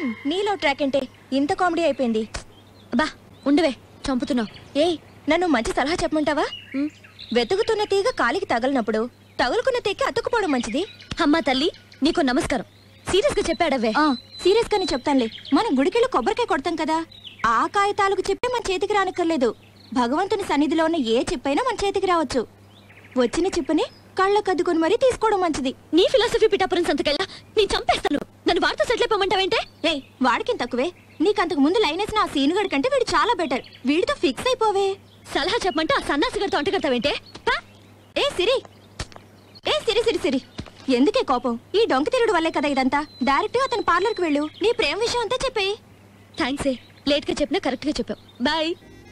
మ్మ్, నీలో ట్రాక్ అంటే ఇంత కామెడీ అయిపోయింది బా ఉండవే చంపుతున్నావు ఏయ్ నన్ను మంచి సలహా చెప్పమంటావా వెతుకుతున్న తీగ కాలికి తగలనప్పుడు తగులుకున్న తీగకి అతుక్కుపోవడం మంచిది అమ్మా తల్లి నీకు నమస్కారం సీరియస్ గా చెప్పాడవే ఆ సీరియస్ గానే చెప్తానులే మనం గుడికెళ్ళి కొబ్బరికాయ కొడతాం కదా ఆ కాగితాలకు చెప్పే మన చేతికి రానక్కర్లేదు భగవంతుని సన్నిధిలో ఉన్న ఏ చిప్పైనా మన చేతికి రావచ్చు వచ్చిన చిప్పని కళ్ళకు అద్దుకొని మరీ తీసుకోవడం మంచిది నీ ఫిలాసఫీ పిఠాపురం సంతకెళ్ళా నేను చంపేస్తాను నన్ను వార్త సెటిల్ అయిపోమంటావేంటే ఏయ్ వాడికి తక్కువే నీకంతకు ముందు లైన్ వేసిన ఆ సీనుగడి కంటే వీడు చాలా బెటర్ వీడితో ఫిక్స్ అయిపోవే సలహా చెప్పమంటే ఆ సన్నాసి గడితో అంటగడతావేంటే పా. ఏ సిరి ఏ సిరి సిరి సిరి ఎందుకే కోపం ఈ డొంక తిరుగుడు వల్లే కదా ఇదంతా డైరెక్ట్ గా అతని పార్లర్ కి వెళ్ళు నీ ప్రేమ విషయం అంతా చెప్పేయి థ్యాంక్స్ ఏ లేట్ గా చెప్పినా కరెక్ట్ గా చెప్పావు bye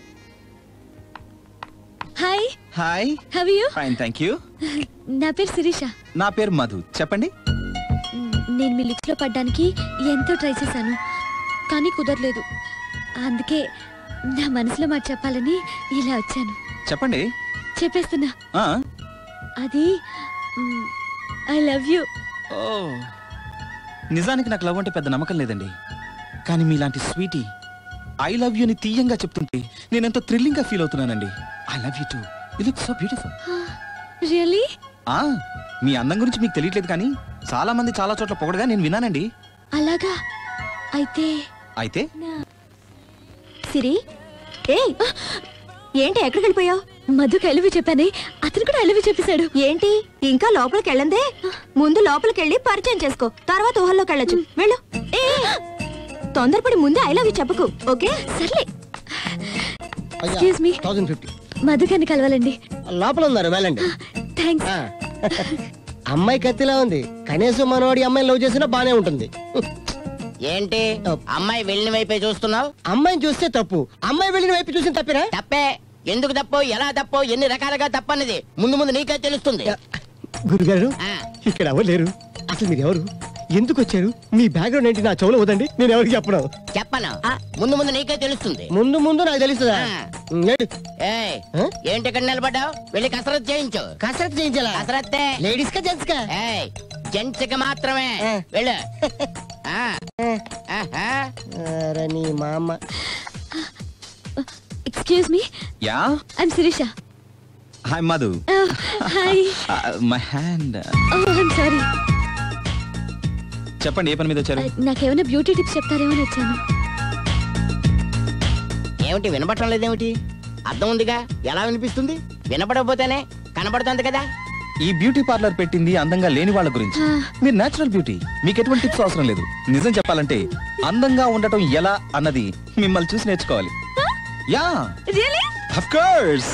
hi hi how you fine thank you నా పేరు శిరీష నా పేరు మధు చెప్పండి నేను మీ లిప్స్ లో పడ్డానికి ఎంతో ట్రై చేశాను కానీ కుదరలేదు అందుకే నా మనసులో మాట చెప్పాలని ఇలా వచ్చాను చెప్పండి చెప్పేస్తున్నా ఆ అది ఐ లవ్ యూ ఓ నిజానికి నాకు లవ్ అంటే పెద్ద నమ్మకం లేదండి కానీ మీలాంటి స్వీటీ ఐ లవ్ యూని తీయంగా చెప్తుంటే నేను ఎంతో థ్రిల్లింగ్ గా ఫీల్ అవుతున్నానండి I love you too you look so beautiful really ఆ మీ అందం గురించి మీకు తెలియట్లేదు కానీ చాలా మంది చాలా చోట్ల పొగడగా నేను విన్నానండి అలాగా అయితే అయితే సిరి ఏయ్ ఏంటి ఎక్కడికి వెళ్ళిపోయావు మధుకి ఎలివి చెప్పానే అతను కూడా ఎలివి చెప్పేశాడు ఏంటి ఇంకా లోపలికి వెళ్ళందే ముందు లోపలికి వెళ్ళి పరిచయం చేసుకో తర్వాత ఊహల్లోకి వెళ్ళొచ్చు వెళ్ళు ఏ తొందరపడి ముందే ఐ లవ్ యూ చెప్పకు ఓకే సర్లే ఎక్స్క్యూజ్ మీ థౌసండ్ ఫిఫ్టీ మధుగారిని కలవాలండి లోపల ఉన్నారు వెళ్ళండి థ్యాంక్స్ ఆ. అమ్మాయి కత్తిలా ఉంది కనీసం మనవాడి అమ్మాయి లవ్ చేసినా బానే ఉంటుంది ఏంటి అమ్మాయి వెళ్ళిన వైపే చూస్తున్నావు అమ్మాయిని చూస్తే తప్పు అమ్మాయి వెళ్ళిన వైపు చూసిన తప్పిరా తప్పే ఎందుకు తప్పో ఎలా తప్పో ఎన్ని రకాలుగా తప్పన్నది ముందు ముందు నీకే తెలుస్తుంది గురుగారు ఆ, ఇక్కడ ఎవరు లేరు అసలు మీరు ఎవరు ఎందుకు వచ్చారు మీ బ్యాక్గ్రౌండ్ ఏంటి నా చెవులో వదండి నేను ఎవరికి చెప్పను చెప్పను ముందు ముందు నీకే తెలుస్తుంది ముందు ముందు నాకు తెలుస్తుందా ఆ. ఉమ్, ఏడు. ఏయ్ ఆ? ఏంటి ఇక్కడ నిలబడ్డావు వెళ్ళి కసరత్ చేయించు కసరత్తు చేయించాలా కసరత్తే లేడీస్ కా జెంట్స్ కా ఏయ్ జెంట్స్ కి మాత్రమే ఆ. వెళ్ళు ఆ, ఆహా. అరే నీ మా అమ్మ excuse me yeah I'm Sireesha hi Madhu hi my hand oh I'm sorry చెప్పండి ఏ పని మీద వచ్చారు నాకేమైనా బ్యూటీ టిప్స్ చెప్తారేమో అని వచ్చాను ఏమిటి వినపడటం లేదేమిటి అర్థం ఉందిగా ఎలా వినిపిస్తుంది వినపడకపోతేనే కనపడుతుంది కదా ఈ బ్యూటీ పార్లర్ పెట్టింది అందంగా లేని వాళ్ళ గురించి ఆ. మీరు నేచురల్ బ్యూటీ మీకు ఎటువంటి టిప్స్ అవసరం లేదు నిజం చెప్పాలంటే అందంగా ఉండటం ఎలా అన్నది మిమ్మల్ని చూసి నేర్చుకోవాలి యా రియలీ ఆఫ్ కోర్స్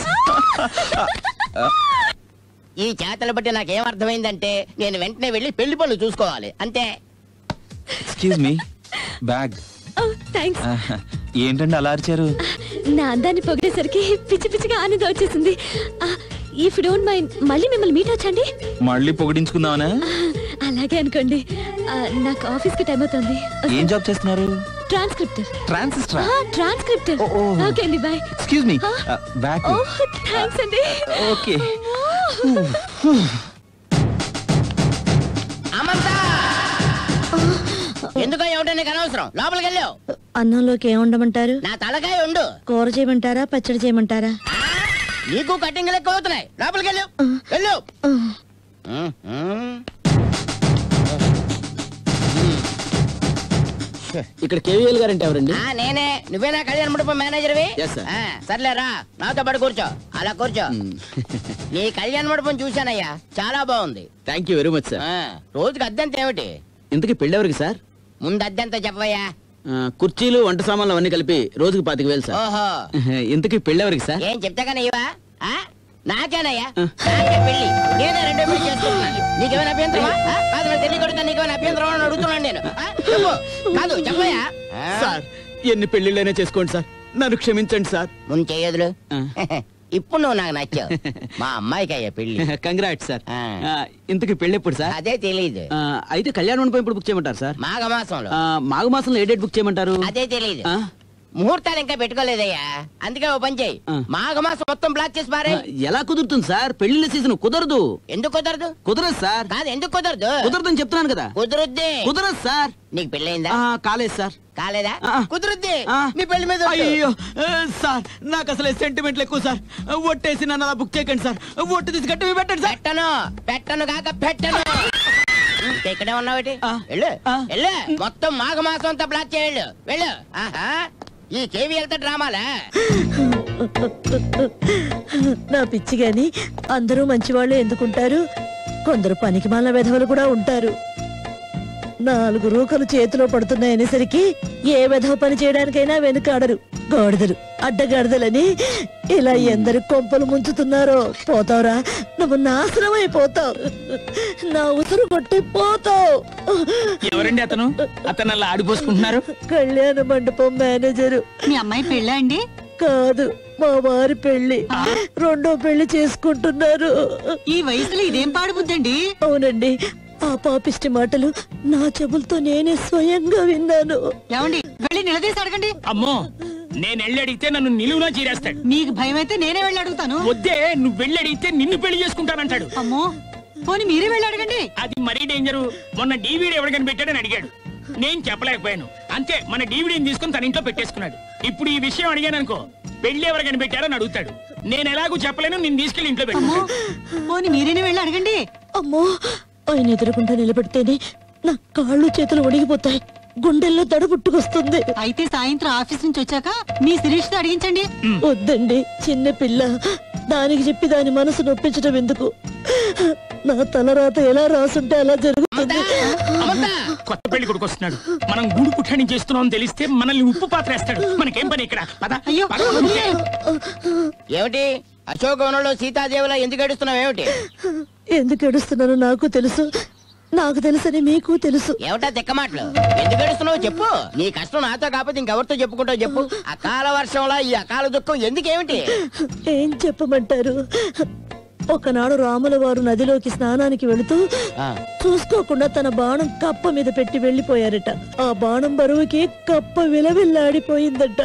ఈ చేతలు బట్టి నాకేం అర్థమైందంటే నేను వెంటనే వెళ్ళి పెళ్లి పనులు చూసుకోవాలి అంతే excuse me bag oh thanks ఏంటండి అలా అరిచారు నా అందాన్ని పొగిడేసరికి పిచ్చి పిచ్చిగా ఆనందం వచ్చేసింది ఇఫ్ డోంట్ మైండ్ మళ్ళీ మిమ్మల్ని మీట్ వచ్చండి మళ్ళీ పొగిడించుకుందామనా అలాగే అనుకోండి ఆ, నాకు ఆఫీస్ కి టైం అవుతుంది ఏం జాబ్ చేస్తున్నారు transcriptor transistor transcriptor oh, oh. Okay అండి bye excuse me bag oh thanks అండి ఓకే అమంత ఎందుకో ఏమిటో నీకు అనవసరం లోపలికి వెళ్ళావు అన్నంలోకి ఏముండమంటారు నా తలకాయ ఉండు కూర చేయమంటారా పచ్చడి చేయమంటారా ఆ, నీకు కట్టింగ్ లెక్క అవుతున్నాయి లోపలికి వెళ్ళు వెళ్ళు ఉమ్, ఉమ్. ఇక్కడ కేవీఎల్ గారు అంటే ఎవరండి ఆ, నేనే నువ్వేనా కళ్యాణ మండపం మేనేజర్వి Yes, sir. ఆ, సర్లే రా నాతో పాటు కూర్చో అలా కూర్చో నీ కళ్యాణ మండపం చూశానయ్యా చాలా బాగుంది thank you very much sir ఆ, రోజుకి అద్దెంత ఏమిటి ఇంతకీ పెళ్ళి ఎవరికి సార్ ముందు అద్దెంత చెప్పవయ్యా ఆ, కుర్చీలు వంట సామాన్లు అవన్నీ కలిపి రోజుకి పాతిక వేలు సార్ ఓహో ఇంతకీ పెళ్ళి ఎవరికి సార్ ఏం చెప్తా కానీ ఇవా ఆ? నాకేనయ్యా నాకే పెళ్లి నేనే రెండో పెళ్లి చేసుకుంటున్నాను నీకేమైనా అభ్యంతరమా ఆ? కాదు నాకు తెలియకూడదు నీకేమైనా అభ్యంతరం అని అడుగుతున్నాను నేను ఆ? చెప్పు కాదు చెప్పయ్యా ఆ? సార్ ఎన్ని పెళ్లిళ్ళైనా చేసుకోండి సార్ నన్ను క్షమించండి సార్ ముందు చెయ్యదులు ఆ. ఇప్పుడు నువ్వు నాకు నచ్చావు మా అమ్మాయికి అయ్యా పెళ్లి కంగ్రాట్ సార్ ఆ. ఆ, ఇంతకీ పెళ్ళి ఎప్పుడు సార్ అదే తెలీదు ఆ, అయితే కళ్యాణ మండపం ఎప్పుడు బుక్ చేయమంటారు సార్ మాఘమాసంలో ఆ, మాఘ మాసంలో ఏ డేట్ బుక్ చేయమంటారు అదే తెలీదు ఆ? ముహూర్తాలు ఇంకా పెట్టుకోలేదయ్యా అందుకే ఓ పని చేయి ఆ. మాఘమాసం మొత్తం బ్లాక్ చేసి పారే ఎలా కుదురుతుంది సార్ పెళ్లిళ్ళ సీజన్ కుదరదు ఎందుకు కుదరదు కుదరదు సార్ కాదు ఎందుకు కుదరదు కుదరదని చెప్తున్నాను కదా కుదురుద్ది కుదరదు సార్ నీకు పెళ్ళయిందా ఆ, కాలేదు సార్ కాలేదా ఆ. కుదురుద్ది ఆ. నీ పెళ్లి మీద ఒట్టు. అయ్యో ఆ, సార్ నాకు అసలు సెంటిమెంట్లు ఎక్కువ సార్ ఒట్టేసి నన్ను అలా బుక్ చేయకండి సార్ ఒట్టు తీసి గట్టి పెట్టండి సార్ పెట్టను పెట్టను కాక పెట్టను ఇంకా ఇక్కడే ఉన్నావేటి ఆ. వెళ్ళు ఆ. వెళ్ళు మొత్తం మాఘమాసం అంతా బ్లాక్ చేయాలి వెళ్ళు ఆహా ఈ కేవీ వెళ్తా డ్రామాలా నా పిచ్చి గాని అందరూ మంచివాళ్ళు ఎందుకుంటారు కొందరు పనికి మాల వెధవలు కూడా ఉంటారు నాలుగు రూకలు చేతిలో పడుతున్నాయనేసరికి ఏ వెధవ పని చేయడానికైనా వెనుకాడరు గాడిదలు అడ్డగాడిదలని ఇలా ఎందరు కొంపలు ముంచుతున్నారో పోతావురా నువ్వు నాశనం అయిపోతావు నా ఉసురు కొట్టి పోతావు ఎవరండి అతను అతను అలా ఆడిపోసుకుంటున్నారు కళ్యాణ మండపం మేనేజరు మీ అమ్మాయి పెళ్ళా అండి కాదు మా వారి పెళ్లి రెండో పెళ్లి చేసుకుంటున్నారు ఈ వయసులో ఇదేం పాడుబుద్దండి అవునండి ఆ పాపిష్టి మాటలు నా చెవులతో నేనే స్వయంగా విన్నాను ఏమండి వెళ్ళి నిలదీసి అడగండి అమ్మో నేను వెళ్ళి అడిగితే నన్ను నిలువునా చీరేస్తాడు మీకు భయం అయితే నేనే వెళ్ళి అడుగుతాను వద్దే నువ్వు వెళ్ళి అడిగితే నిన్ను పెళ్లి చేసుకుంటానంటాడు అమ్మో పోనీ మీరే వెళ్ళి అడగండి అది మరీ డేంజరు మొన్న డీవీడీ ఎవరు కనిపెట్టాడని అడిగాడు నేను చెప్పలేకపోయాను అంతే మన డీవీడీని తీసుకుని తన ఇంట్లో పెట్టేసుకున్నాడు ఇప్పుడు ఈ విషయం అడిగాను అనుకో పెళ్లి ఎవరు కనిపెట్టారని అడుగుతాడు నేను ఎలాగూ చెప్పలేను నేను తీసుకెళ్లి ఇంట్లో అమ్మో పెట్టుకుంటాడు పోనీ మీరేనే వెళ్ళి అడగండి అమ్మో ఆయన ఎదురకుండా నిలబెడితేనే నా కాళ్ళు చేతులు ఒడిగిపోతాయి గుండెల్లో దడ పుట్టుకొస్తుంది అయితే సాయంత్రం ఆఫీస్ నుంచి వచ్చాక మీ శిరీష్ అడిగించండి వద్దండి చిన్న పిల్ల దానికి చెప్పి దాని మనసు నొప్పించడం ఎందుకు నా తలరాత ఎలా రాసుంటే అలా జరుగుతుంది అమంతా కొత్త పెళ్లి కొడుకు వస్తున్నాడు మనం గూడు పుట్టాని చేస్తున్నాం తెలిస్తే మనల్ని ఉప్పు పాత్ర వేస్తాడు మనకేం పని ఇక్కడ పద అయ్యో పద, ఉంటే. ఏమిటి అశోకవనంలో సీతాదేవిలా ఎందుకు ఏడుస్తున్నావు ఏమిటి ఎందుకు ఏడుస్తున్నానో నాకు తెలుసు నాకు తెలుసని మీకు తెలుసు ఏమిటా తిక్క మాటలు ఎందుకు ఏడుస్తున్నావు చెప్పు నీ కష్టం నాతో కాకపోతే ఇంకెవరితో చెప్పుకుంటావు చెప్పు అకాల వర్షంలో ఈ అకాల దుఃఖం ఎందుకేమిటి ఏం చెప్పమంటారు ఒకనాడు రాముల వారు నదిలోకి స్నానానికి వెళుతూ ఆ. చూసుకోకుండా తన బాణం కప్ప మీద పెట్టి వెళ్లిపోయారట ఆ బాణం బరువుకి కప్ప విలవిల్లాడిపోయిందట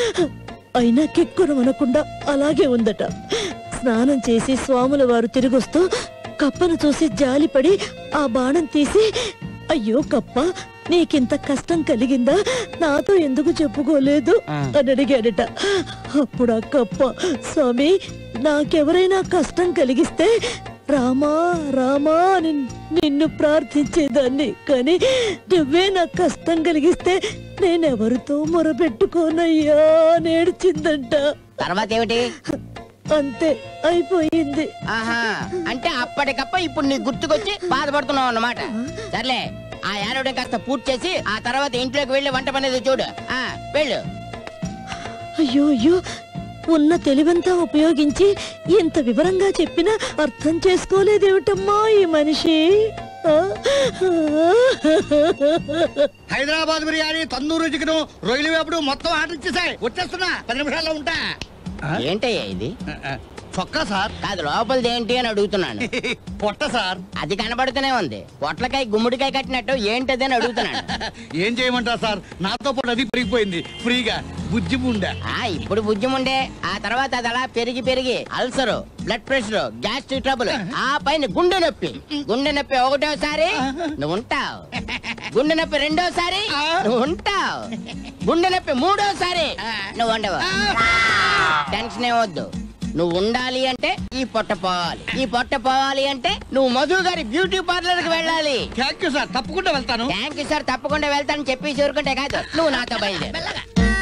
అయినా కిక్కును అనకుండా అలాగే ఉందట స్నానం చేసి స్వాముల వారు తిరిగొస్తూ కప్పను చూసి జాలిపడి ఆ బాణం తీసి అయ్యో కప్ప నీకింత కష్టం కలిగిందా నాతో ఎందుకు చెప్పుకోలేదు అని అడిగాడట అప్పుడు ఆ కప్ప స్వామి నాకెవరైనా కష్టం కలిగిస్తే రామా రామా అని నిన్ను ప్రార్థించేదాన్ని కానీ నువ్వే నాకు కష్టం కలిగిస్తే నేనెవరితో మొరపెట్టుకోనయ్యా నేర్చిందంట తర్వాత ఏమిటి అంతే అయిపోయింది ఆహా అంటే అప్పటికప్ప ఇప్పుడు నీ గుర్తుకొచ్చి బాధపడుతున్నావు అన్నమాట సర్లే ఆ ఏడవడం కాస్త పూర్తి చేసి ఆ తర్వాత ఇంట్లోకి వెళ్ళి వంట పనేది చూడు ఆ వెళ్ళు అయ్యో అయ్యో ఉన్న తెలివంతా ఉపయోగించి ఇంత వివరంగా చెప్పినా అర్థం చేసుకోలేదేమిటమ్మా ఈ మనిషి ఆ? హైదరాబాద్ బిర్యానీ తందూరు చికెన్ రొయ్యలు వేపుడు మొత్తం ఆర్డర్ ఇచ్చేసాయి వచ్చేస్తున్నా పది నిమిషాల్లో ఉంటా ఏంటయ్యా ఇది చొక్కా సార్ కాదు లోపలిది ఏంటి అని అడుగుతున్నాను పొట్ట సార్ అది కనబడుతూనే ఉంది పొట్లకాయ గుమ్మడికాయ కట్టినట్టు ఏంటది అని అడుగుతున్నాను ఏం చేయమంటారు సార్ నాతో పాటు అది పెరిగిపోయింది ఫ్రీగా బుజ్జి ఉండే ఆ ఇప్పుడు బుజ్జం ఉండే ఆ తర్వాత అది అలా పెరిగి పెరిగి ulcer blood pressure gastric trouble ఆ పైన గుండె నొప్పి గుండె నొప్పి ఒకటోసారి నువ్వు ఉంటావు గుండె నొప్పి రెండోసారి నువ్వు ఉంటావు గుండె నొప్పి మూడోసారి నువ్వు ఉండవు టెన్షన్ ఏమొద్దు నువ్వు ఉండాలి అంటే ఈ పొట్ట పోవాలి ఈ పొట్ట పోవాలి అంటే నువ్వు మధు గారి బ్యూటీ పార్లర్ కి వెళ్ళాలి థ్యాంక్ యూ సార్ తప్పకుండా వెళ్తాను థ్యాంక్ యూ సార్ తప్పకుండా వెళ్తానని చెప్పి చూరుకుంటే కాదు నువ్వు నాతో బయలుదేరు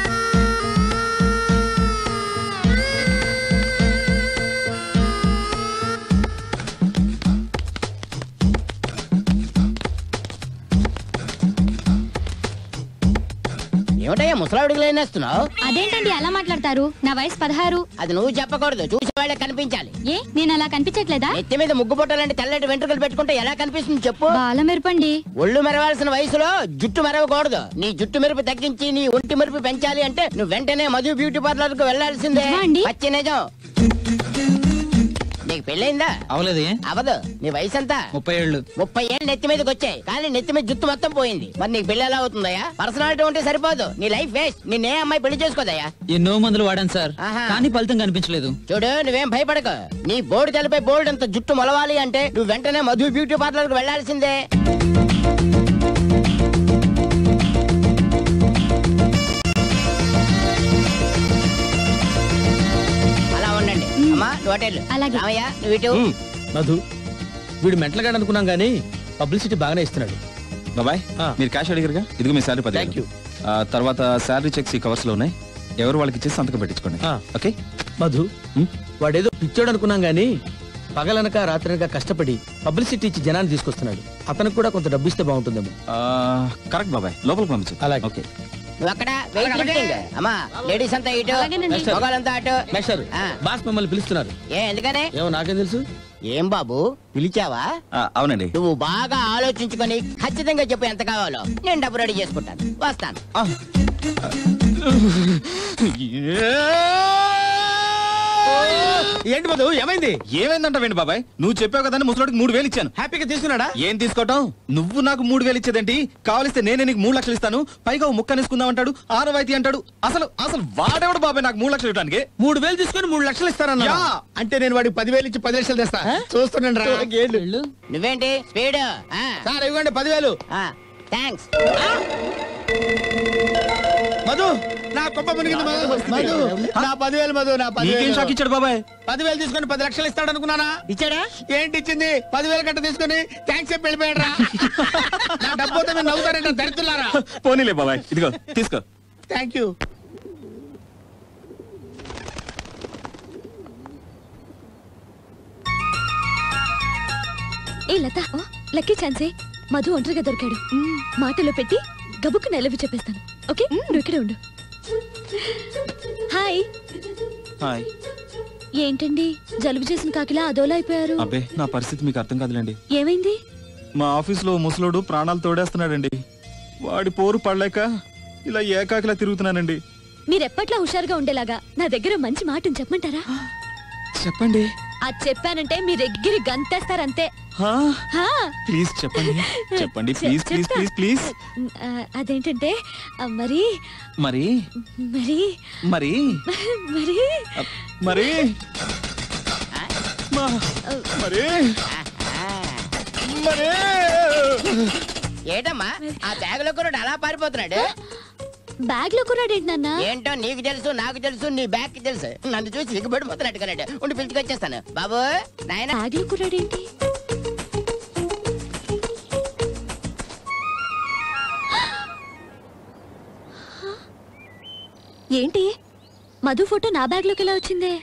ఏమిటయ్యా ముసలావిడికి లేనేస్తున్నావు అదేంటండి అలా మాట్లాడతారు నా వయసు పదహారు అది నువ్వు చెప్పకూడదు చూసే వాళ్ళకి కనిపించాలి ఏ నేను అలా కనిపించట్లేదా నెత్తి మీద ముగ్గు పొట్టాలంటే తెల్లటి వెంట్రుకలు పెట్టుకుంటే ఎలా కనిపిస్తుంది చెప్పు బాల మెరుపండి ఒళ్ళు మెరవాల్సిన వయసులో జుట్టు మెరవకూడదు నీ జుట్టు మెరుపు తగ్గించి నీ ఒంటి మెరుపు పెంచాలి అంటే నువ్వు వెంటనే మధు బ్యూటీ పార్లర్ కు వెళ్లాల్సిందే నిజమా అండి? పచ్చి నిజం నీకు పెళ్ళైందా అవలేదు ఏ అవదు నీ వయసు ఎంత ముప్పై ఏళ్ళు ముప్పై ఏళ్ళు నెత్తి మీదకి వచ్చాయి కానీ నెత్తి మీద జుత్తు మొత్తం పోయింది మరి నీకు పెళ్లి ఎలా అవుతుందయ్యా పర్సనాలిటీ ఉంటే సరిపోదు నీ లైఫ్ వేస్ట్ నిన్నే అమ్మాయి పెళ్లి చేసుకోదయ్యా ఎన్నో మందులు వాడాను సార్ ఆహా. కానీ ఫలితం కనిపించలేదు చూడు నువ్వేం భయపడకు నీ బోర్డు తలపై బోర్డు అంత జుట్టు మొలవాలి అంటే నువ్వు వెంటనే మధు బ్యూటీ పార్లర్ కు వెళ్లాల్సిందే అలా ఉండండి అమ్మా నువ్వు అటెళ్ళు అలాగే. రామయ్య నువ్వు ఇటు మధు వీడు మెంటల్గాడు అనుకున్నాం కానీ పబ్లిసిటీ బాగానే ఇస్తున్నాడు బాబాయ్ ఆ. మీరు క్యాష్ అడిగారుగా ఇదిగో మీ శాలరీ పది Thank you. తర్వాత శాలరీ చెక్స్ ఈ కవర్స్ లో ఉన్నాయి ఎవరు వాళ్ళకి ఇచ్చేసి సంతకం పెట్టించుకోండి ఆ. ఓకే మధు హ్మ్? వాడేదో పిచ్చోడు అనుకున్నాం గానీ పగలనక రాత్రనక కష్టపడి పబ్లిసిటీ ఇచ్చి జనాన్ని తీసుకొస్తున్నాడు అతనికి కూడా కొంత డబ్బు ఇస్తే బాగుంటుందేమో కరెక్ట్ బాబాయ్ లోపలికి పంపించు అలాగే. ఓకే నువ్వు అక్కడ వెయిట్ లిఫ్టింగ్ అమ్మా లేడీస్ అంతా ఇటు Master. మగవాళ్ళంతా అటు మేస్టర్ ఆ. బాస్ మిమ్మల్ని పిలుస్తున్నారు ఏ ఎందుకనే ఏమో నాకేం తెలుసు ఏం బాబు పిలిచావా ఆ, అవునండి నువ్వు బాగా ఆలోచించుకొని ఖచ్చితంగా చెప్పు ఎంత కావాలో నేను డబ్బు రెడీ చేసుకుంటాను వస్తాను ఆ. ఏంటి మధు ఏమైంది ఏమైందంటావేంటి బాబాయ్ నువ్వు చెప్పావు కదా ముసలోడికి మూడు వేలు ఇచ్చాను హ్యాపీగా తీసుకున్నాడా ఏం తీసుకోవటం నువ్వు నాకు మూడు వేలు ఇచ్చేదేంటి కావలిస్తే నేనే నీకు మూడు లక్షలు ఇస్తాను పైగా ఓ ముక్క తీసుకుందాం అంటాడు ఆనవాయితీ అంటాడు అసలు అసలు వాడేవాడు బాబాయ్ నాకు మూడు లక్షలు ఇవ్వడానికి మూడు వేలు తీసుకొని మూడు లక్షలు ఇస్తారన్నా యా. అంటే నేను వాడికి పదివేలు ఇచ్చి పది లక్షలు తెస్తా చూస్తున్నాను రా నువ్వేంటి స్పీడ్ సార్ ఇవ్వండి పదివేలు థ్యాంక్స్ మధు నా కొప్ప మునిగింది మధు మధు నా పదివేలు మధు నా నీకేం షాక్ పదివేలు ఇచ్చాడు బాబాయ్ పదివేలు తీసుకొని పది లక్షలు ఇస్తాడు అనుకున్నానా ఇచ్చాడా ఏంటి ఇచ్చింది పదివేలు గంట తీసుకొని థ్యాంక్స్ చెప్పి వెళ్ళిపోయాడు రా నా డబ్బు వస్తే మీరు నవ్వుతారంటే దరిద్రులారా పోనీలే బాబాయ్ ఇదిగో తీసుకో థ్యాంక్ యూ ఏ లత లక్కీ ఛాన్సే మధు ఒంటరిగా దొరికాడు మాటలో పెట్టి గబుక్కు నెలవి చెప్పేస్తాను ఓకే నువ్వు ఇక్కడే ఉండు హాయ్ హాయ్ ఏంటండి జలుబు చేసిన కాకిలా అదోలా అయిపోయారు అబ్బే నా పరిస్థితి మీకు అర్థం కాదులేండి ఏమైంది మా ఆఫీస్లో ముసలోడు ప్రాణాలు తోడేస్తున్నాడండి వాడి పోరు పడలేక ఇలా ఏకాకిలా తిరుగుతున్నానండి మీరెప్పట్లా హుషారుగా ఉండేలాగా నా దగ్గర మంచి మాట ఉంది చెప్పమంటారా చెప్పండి అది చెప్పానంటే మీరు ఎగ్గిరి గంతేస్తారంతే హా? హా. ప్లీజ్ చెప్పండి చెప్పండి చె- ప్లీజ్ ప్లీజ్ చెప్తా. ప్లీజ్ ప్లీజ్ ఆ, అదేంటంటే ఆ, మరి మరి మరి మరి మరి అ, మరి మా- మరి మరి ఏటమ్మా ఆ బ్యాగులో కూడా అలా పారిపోతున్నాడు బ్యాగ్ లో కుర్రాడేంటి నాన్న ఏంటో నీకు తెలుసు నాకు తెలుసు నీ బ్యాగ్ తెలుసు నన్ను చూసి సిగ్గుపడిపోతున్నట్టు కన్నాడు ఉండి పిలుచుకొచ్చేస్తాను బాబు నాయన బ్యాగ్ లో కుర్రాడేంటి ఏంటి మధు ఫోటో నా బ్యాగ్ లోకి ఎలా వచ్చిందే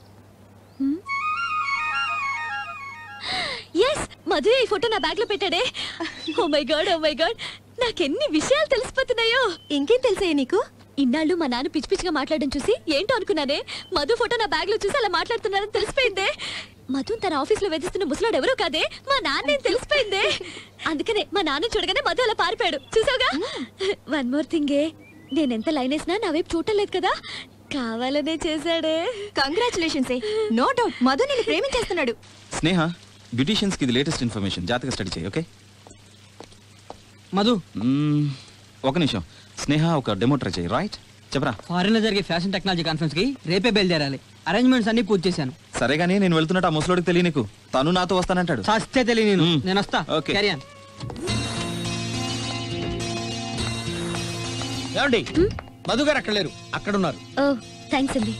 ఎస్ మధు ఈ ఫోటో నా బ్యాగ్ లో పెట్టాడే oh my God oh my God నాకెన్ని విషయాలు తెలిసిపోతున్నాయో ఇంకేం తెలుసా నీకు ఇన్నాళ్ళు మా నాన్న పిచ్చి పిచ్చిగా మాట్లాడడం చూసి ఏంటో అనుకున్నానే మధు ఫోటో నా బ్యాగ్ లో చూసి అలా మాట్లాడుతున్నారని తెలిసిపోయిందే మధు తన ఆఫీస్ లో వేధిస్తున్న ముసలాడు ఎవరో కాదే మా నాన్న తెలిసిపోయిందే అందుకనే మా నాన్న చూడగానే మధు అలా పారిపోయాడు చూసావుగా వన్ మోర్ థింగే నేనెంత లైన్ వేసినా నా వైపు చూడటం లేదు కదా కావాలనే చేశాడే కంగ్రాచులేషన్స్ నో డౌట్ మధు నేను ప్రేమించేస్తున్నాడు స్నేహ బ్యూటీషియన్స్ కి ఇది లేటెస్ట్ ఇన్ఫర్మేషన్ జాతక స్టడీ చేయి ఓకే మధు మ్మ్, ఒక నిమిషం స్నేహ ఒక డెమో ట్రై చేయి రైట్ చెప్పరా ఫారెన్ లో జరిగే ఫ్యాషన్ టెక్నాలజీ కాన్ఫరెన్స్ కి రేపే బయలుదేరాలి అరేంజ్మెంట్స్ అన్ని పూర్తి చేశాను సరే గానీ నేను వెళ్తున్నట్టు ఆ ముసలోడికి తెలియ నీకు తను నాతో వస్తానంటాడు సస్తే తెలియ నేను మ్మ్. నేను వస్తా Okay. Carry on. ఏమండి మధు గారు అక్కడ లేరు అక్కడ ఉన్నారు ఓ థ్యాంక్స్ అండి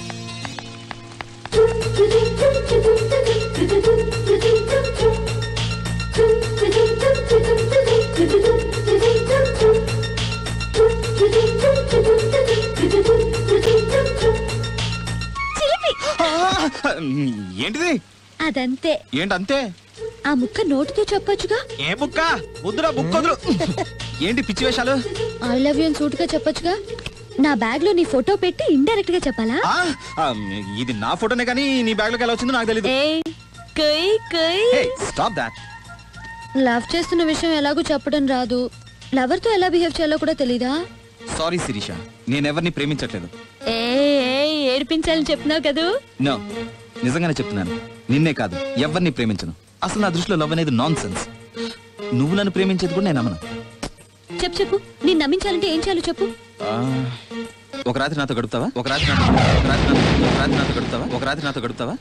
చిలిపి ఆ, ఏంటిది అదంతే ఏంటంతే ఆ ముక్క నోటితో చెప్పొచ్చుగా ఏ బుక్క వద్దురా బుక్ వదులు ఏంటి పిచ్చి వేషాలు ఐ లవ్ యూ అని సూటిగా చెప్పొచ్చుగా నా బ్యాగ్ లో నీ ఫోటో పెట్టి ఇండైరెక్ట్ గా చెప్పాలా ఆ, ఆ, ఇది నా ఫోటోనే కానీ నీ బ్యాగ్ లోకి ఎలా వచ్చిందో నాకు తెలియదు ఏయ్ కై కై స్టాప్ దాట్ లవ్ చేస్తున్న విషయం ఎలాగో చెప్పడం రాదు లవర్ తో ఎలా బిహేవ్ చేయాలో కూడా తెలీదా సారీ శిరీష నేనెవరిని ప్రేమించట్లేదు ఏ ఏడిపించాలని చెప్పినావు కదూ నో నిజంగానే చెప్తున్నాను నిన్నే కాదు ఎవరిని ప్రేమించను అసలు నా దృష్టిలో లవ్ అనేది నాన్ సెన్స్ నువ్వు నన్ను ప్రేమించేది కూడా నేను నమ్మను చెప్పు చెప్పు నేను నమ్మించాలంటే ఏం చేయాలో చెప్పు ఆ, ఒక రాత్రి నాతో గడుపుతావా ఒక రాత్రి నాతో ఒక రాత్రి నాతో ఒక రాత్రి నాతో గడుపుతావా ఒక రాత్రి నాతో గడుపుతావా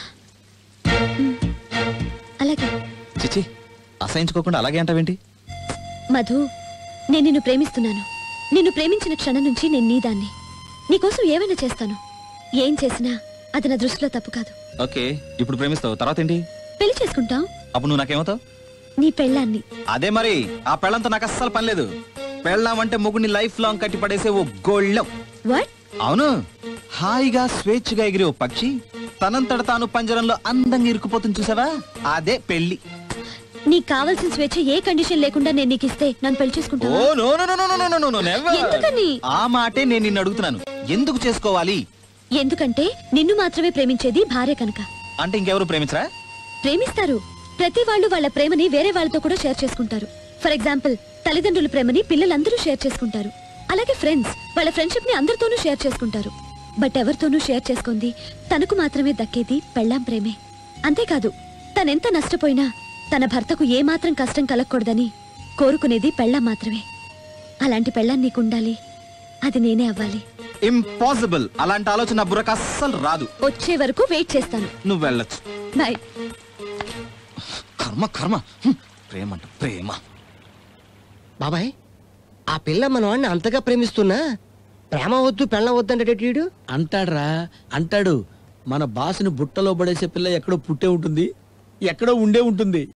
అలాగే చిచి అసహించుకోకుండా అలాగే అంటావేంటి మధు నేను నిన్ను ప్రేమిస్తున్నాను నిన్ను ప్రేమించిన క్షణం నుంచి నేను నీ దాన్ని నీకోసం ఏమైనా చేస్తాను ఏం చేసినా అది నా దృష్టిలో తప్పు కాదు ఓకే ఇప్పుడు ప్రేమిస్తావు తర్వాత ఏంటి పెళ్లి చేసుకుంటాం అప్పుడు నువ్వు నాకేమవుతావు నీ పెళ్ళాన్ని అదే మరి ఆ పెళ్ళంతో నాకు అస్సలు పని లేదు పెళ్ళాం అంటే మొగుడిని లైఫ్ లాంగ్ కట్టి పడేసే ఓ గోళ్ళం వాట్ అవును హాయిగా స్వేచ్ఛగా ఎగిరే ఓ పక్షి తనంతట తాను పంజరంలో అందంగా ఇరుకుపోతుంది చూసావా అదే పెళ్లి నీకు కావాల్సిన స్వేచ్ఛ ఏ కండిషన్ లేకుండా నేను నీకు ఇస్తే నన్ను పెళ్లి ఓ చేసుకుంటావా no no no no no no no no never ఎందుకని? ఆ మాటే నేను నిన్ను అడుగుతున్నాను ఎందుకు చేసుకోవాలి ఎందుకంటే నిన్ను మాత్రమే ప్రేమించేది భార్య కనుక అంటే ఇంకెవరు ప్రేమించరా ప్రేమిస్తారు ప్రతి వాళ్ళు వాళ్ళ ప్రేమని వేరే వాళ్ళతో కూడా షేర్ చేసుకుంటారు ఫర్ ఎగ్జాంపుల్ తల్లిదండ్రుల ప్రేమని పిల్లలందరూ షేర్ చేసుకుంటారు అలాగే ఫ్రెండ్స్ వాళ్ళ ఫ్రెండ్షిప్ ని అందరితోనూ షేర్ చేసుకుంటారు బట్ ఎవరితోనూ షేర్ చేసుకుంది తనకు మాత్రమే దక్కేది పెళ్ళాం ప్రేమే అంతేకాదు తనెంత నష్టపోయినా తన భర్తకు ఏమాత్రం కష్టం కలగకూడదని కోరుకునేది పెళ్ళాం మాత్రమే అలాంటి పెళ్ళాం నీకుండాలి అది నేనే అవ్వాలి ఇంపాసిబుల్ అలాంటి ఆలోచన నా బుర్రకు అస్సలు రాదు వచ్చే వరకు వెయిట్ చేస్తాను నువ్వు వెళ్ళొచ్చు బాయ్ కర్మ కర్మ హ్మ్. ప్రేమ అంట ప్రేమ బాబాయ్ ఆ పిల్ల మన వాడిని అంతగా ప్రేమిస్తున్నా ప్రేమ వద్దు పెళ్ళ వద్దు అంటే వీడు అంటాడ్రా అంటాడు మన బాసుని బుట్టలో పడేసే పిల్ల ఎక్కడో పుట్టే ఉంటుంది ఎక్కడో ఉండే ఉంటుంది